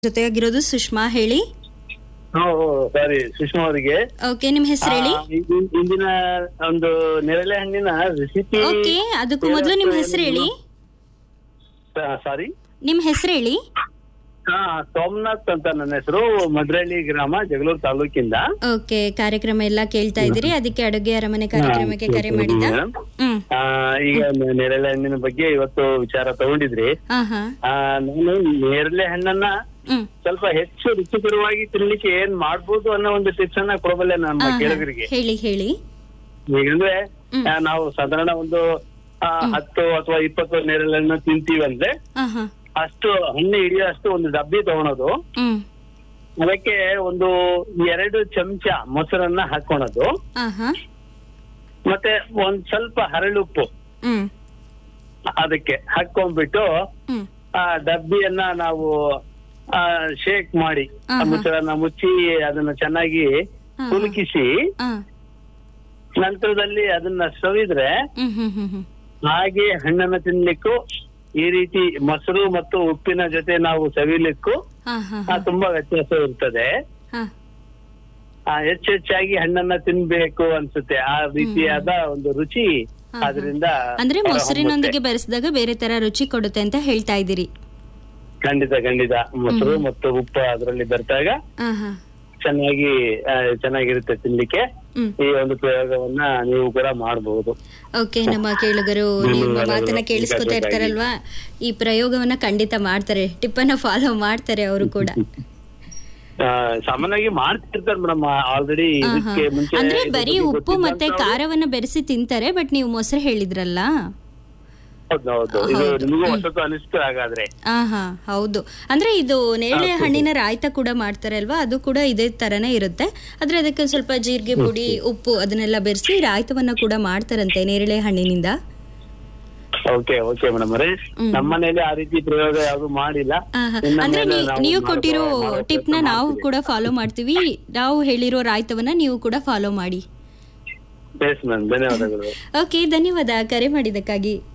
ಜೊತೆಯಾಗಿರೋದು ಸುಷ್ಮಾ ಹೇಳಿ ಸಾರಿ ಸುಷ್ಮಾ ಅವರಿಗೆ ಓಕೆ ನಿಮ್ ಹೆಸರು ಹೇಳಿ ಆ, ಇ- ಇ- ಇಂದಿನ ಒಂದು ನೇರಳೆ ಹಣ್ಣಿನ ರೆಸಿಪಿ ಓಕೆ ಅದಕ್ಕೂ ಮೊದಲು ನಿಮ್ ಹೆಸರು ಹೇಳಿ ಸಾರಿ ನಿಮ್ ಹೆಸರು ಹೇಳಿ ಹಾ ಸೋಮನಾಥ್ ಅಂತ ನನ್ನ ಹೆಸರು ಮದ್ರಳ್ಳಿ ಗ್ರಾಮ ಜಗಳೂರು ತಾಲೂಕಿಂದ ಓಕೆ ಕಾರ್ಯಕ್ರಮ ಎಲ್ಲ ಕೇಳ್ತಾ ಇದ್ದೀರಿ ಅದಕ್ಕೆ ಅಡುಗೆ ಅರಮನೆ ಕಾರ್ಯಕ್ರಮಕ್ಕೆ ಕರೆ ಮಾಡಿದ ಹ್ಮ್ ಆ, ಈಗ ನೆ- ನೇರಳೆ ಹಣ್ಣಿನ ಬಗ್ಗೆ ಇವತ್ತು ವಿಚಾರ ತಗೊಂಡಿದ್ರಿ ಹಾ ಹಾ ಆ, ನಾನು ನೇರಳೆ ಹಣ್ಣನ್ನ ಹ್ಮ್ ಸ್ವಲ್ಪ ಹೆಚ್ಚು ರುಚಿಕರವಾಗಿ ತಿನ್ಲಿಕ್ಕೆ ಏನ್ ಮಾಡ್ಬೋದು ಅನ್ನೋ ಒಂದು ಟಿಪ್ಸ್ ಅನ್ನ ಕೊಡಬಲ್ಲೆ ನಮ್ಮ ಹಾ, ಹಾ. ಕೇಳುಗರಿಗೆ ಹೇಳಿ ಹೇಳಿ ಈಗಂದ್ರೆ ಹ್ಮ್. ಆ, ನಾವು ಸಾಧಾರಣ ಒಂದು ಆ, ಹತ್ತು ಅಥವಾ ಇಪ್ಪತ್ತು ನೇರಳೆ ಹಣ್ಣು ತಿಂತೀವಿ ಅಂದ್ರೆ ಹಾ ಹಾ ಅಷ್ಟು ಹಣ್ಣು ಹಿಡಿಯೋ ಅಷ್ಟು ಒಂದು ಡಬ್ಬಿ ತಗೊಳೋದು ಹ್ಮ್ ಅದಕ್ಕೆ ಒಂದು ಎರಡು ಚಮಚ ಮೊಸರನ್ನ ಹಾಕೊಳೋದು ಹಾ ಹಾ ಮತ್ತೆ ಒಂದ್ ಸ್ವಲ್ಪ ಹರಳುಪ್ಪು ಹ್ಮ್ ಅದಕ್ಕೆ ಹಾಕೊಂಡ್ಬಿಟ್ಟು ಹ್ಮ್ ಆ ಡಬ್ಬಿಯನ್ನ ನಾವು ಆ ಶೇಕ್ ಮಾಡಿ ಆ ಆಹಾ. ಮುಚ್ಚಳನ್ನ ಮುಚ್ಚಿ ಅದನ್ನ ಚೆನ್ನಾಗಿ ಹಾ. ಕುಲುಕಿಸಿ ಹಾ ನಂತರದಲ್ಲಿ ಅದನ್ನ ಸವಿದ್ರೆ ಹ್ಮ್ ಹ್ಮ್ ಹ್ಮ್ ಹ್ಮ್ ಹಾಗೆ ಹಣ್ಣನ್ನ ತಿನ್ಲಿಕ್ಕೂ ಈ ರೀತಿ ಮೊಸರು ಮತ್ತು ಉಪ್ಪಿನ ಜೊತೆ ನಾವು ಸವಿಲಿಕ್ಕೂ ಹಾ ಹಾ ಆ, ತುಂಬಾ ವ್ಯತ್ಯಾಸ ಇರ್ತದೆ ಹಾ ಆ, ಹೆಚ್ಚು ಹೆಚ್ಚಾಗಿ ಹಣ್ಣನ್ನ ತಿನ್ಬೇಕು ಅನ್ಸುತ್ತೆ ಆ ರೀತಿಯಾದ ಒಂದು ರುಚಿ ಹಾ, ಹಾ. ಅದರಿಂದ ಅಂದ್ರೆ ಹೊರಹೊಮ್ಮುತ್ತೆ. ಮೊಸರಿನೊಂದಿಗೆ ಬೆರೆಸಿದಾಗ ಬೇರೆ ತರ ರುಚಿ ಕೊಡುತ್ತೆ ಅಂತ ಹೇಳ್ತಾ ಇದ್ದೀರಿ ಖಂಡಿತ ಖಂಡಿತ ಮೊಸರು ಮತ್ತು ಉಪ್ಪು ಅದರಲ್ಲಿ ಬೆರೆತಾಗ ಹಾ ಹಾ ಚೆನ್ನಾಗಿ ಆ, ಚೆನ್ನಾಗಿರುತ್ತೆ ತಿನ್ಲಿಕ್ಕೆ ಹ್ಮ್ ಈ ಒಂದು ಪ್ರಯೋಗವನ್ನ ನೀವು ಕೂಡ ಮಾಡಬಹುದು ಓಕೆ ನಮ್ಮ ಕೇಳುಗರು ನಿಮ್ಮ ಮಾತನ್ನ ಕೇಳಿಸ್ಕೊತಾ ಇರ್ತಾರಲ್ವಾ ಈ ಪ್ರಯೋಗವನ್ನ ಖಂಡಿತ ಮಾಡ್ತಾರೆ ಟಿಪ್ಪನ್ನ ಫಾಲೋ ಮಾಡ್ತಾರೆ ಅವರು ಕೂಡ ಸಾಮಾನ್ಯವಾಗಿ ಮಾಡ್ತಿರ್ತಾರೆ ಮೇಡಮ್ ಆಲ್ರೆಡಿ ಆಹಾ. ಇದಕ್ಕೆ ಮುಂಚೆ ಅಂದ್ರೆ ಇದ್ರ ಬರೀ ಬಗ್ಗೆ ಉಪ್ಪು ಮತ್ತೆ ಗೊತ್ತಿದ್ದಂಥವ್ರು- ಖಾರವನ್ನ ಬೆರೆಸಿ ತಿಂತಾರೆ ಬಟ್ ನೀವು ಮೊಸರು ಹೇಳಿದ್ರಲ್ಲ ಹೌದು ಹೌದು ಇದು ನಿಮಗೂ ಹೊಸತು ಅನಿಸ್ತು ಹಾಗಾದ್ರೆ ಆ ಹಾ ಹೌದು ಅಂದ್ರೆ ಇದು ನೇರಳೆ ಹಣ್ಣಿನ ರಾಯ್ತ ಕೂಡ ಮಾಡ್ತಾರೆ ಅಲ್ವಾ ಅದು ಕೂಡ ಇದೇ ತರನೇ ಇರುತ್ತೆ ಆದ್ರೆ ಅದಕ್ಕೆ ಒಂದ್ ಸ್ವಲ್ಪ ಜೀರಿಗೆ ಪುಡಿ ಉಪ್ಪು ಅದನ್ನೆಲ್ಲ ಬೆರೆಸಿ ರಾಯ್ತವನ್ನ ಕೂಡ ಮಾಡ್ತಾರಂತೆ ನೇರಳೆ ಹಣ್ಣಿನಿಂದ ಓಕೆ ಓಕೆ ಮೇಡಮ್ ಅವರೇ ಹ್ಮ್. ನಮ್ಮ ಮನೇಲಿ ಆ ರೀತಿ ಪ್ರಯೋಗ ಯಾವ್ದು ಮಾಡಿಲ್ಲ ಆಹಾ. ಇನ್ನು ಅಂದ್ರೆ ಮೇಲೆ ನೀ- ನಾವು ನೀವು ಮಾಡೋ- ಕೊಟ್ಟಿರೋ ಮಾಡೋ ಟಿಪ್ ನ ಪ್ರಯತ್ನ ನಾವು ಮಾಡ್ತೀವಿ. ಕೂಡ ಫಾಲೋ ಮಾಡ್ತೀವಿ ನಾವು ಹೇಳಿರೋ ರಾಯ್ತವನ್ನ ನೀವು ಕೂಡ ಫಾಲೋ ಮಾಡಿ ಎಸ್ ಮ್ಯಾಮ್ ಧನ್ಯವಾದಗಳು ಓಕೆ ಧನ್ಯವಾದ ಕರೆ ಮಾಡಿದ್ದಕ್ಕಾಗಿ